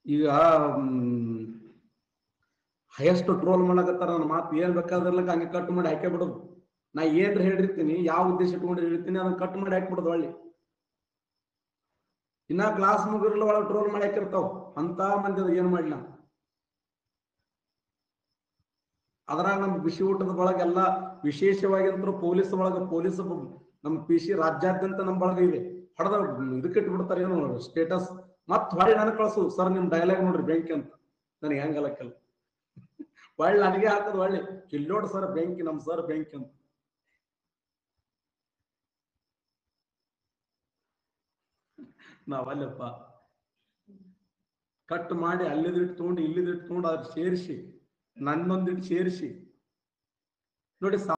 ಈಗ highest troll ಮಾಡಕತ್ತಾರ ನನ್ನ ಮಾತು ಏನ್ ಬೇಕಾದ್ರಲ್ಲ ಹಂಗೆ ಕಟ್ ಮಾಡಿ ಹಾಕೇ ಬಿಡೋದು ನಾ ಏನ್ರ ಹೇಳಿರ್ತೀನಿ ಯಾವ ಉದ್ದೇಶ ಇಟ್ಕೊಂಡು ಹೇಳಿರ್ತೀನಿ ಅದನ್ನ ಕಟ್ ಮಾಡಿ ಹಾಕ್ಬಿಡೋದು ಒಳ್ಳೆ ಇನ್ನ ಕ್ಲಾಸ್ ಮುಗಿರ್ಲ ಒಳಗೆ ಟ್ರೋಲ್ ಮಾಡಿ ಹಾಕಿರ್ತಾವ ಅಂತ ಮಂದಿ ಅದು ಏನ್ ಮಾಡ್ಲ ಅದ್ರಾಗ ನಮ್ ಬಿಸಿ ಊಟದ ಒಳಗೆಲ್ಲ ವಿಶೇಷವಾಗಿ ಅಂತೂ ಪೊಲೀಸ್ ಒಳಗ ಪೊಲೀಸ್ ನಮ್ ಪಿ ಸಿ ರಾಜ್ಯಾದ್ಯಂತ ನಮ್ ಬಳಗ ಇದೆ ಹೊಡೆದ ಇದಕ್ಕೆ ಇಟ್ಬಿಡ್ತಾರೆ ಏನು ಸ್ಟೇಟಸ್ ಮತ್ ಹೊಳ್ಳಿ ನನಗೆ ಕಳ್ಸು ಸರ್ ನಿಮ್ ಡೈಲಾಗ್ ನೋಡ್ರಿ ಬೆಂಕಿ ಅಂತ ನನಗೆ ಹೆಂಗಲ್ಲ ಕೆಲ ಒಳ್ಳೆ ನನಗೆ ಹಾಕೋದು ಒಳ್ಳೆ ಕಿಲ್ಲೋಡ್ ಸರ್ ಬೆಂಕಿ ನಮ್ ಸರ್ ಬೆಂಕಿ ಅಂತ ನಾವಲ್ಲಪ್ಪ ಕಟ್ ಮಾಡಿ ಅಲ್ಲಿದಿಟ್ಟು ತಗೊಂಡು ಇಲ್ಲಿದಿಟ್ಟು ತಗೊಂಡು ಅದ್ರ ಸೇರಿಸಿ ನನ್ನೊಂದಿಟ್ಟು ಸೇರಿಸಿ ನೋಡಿ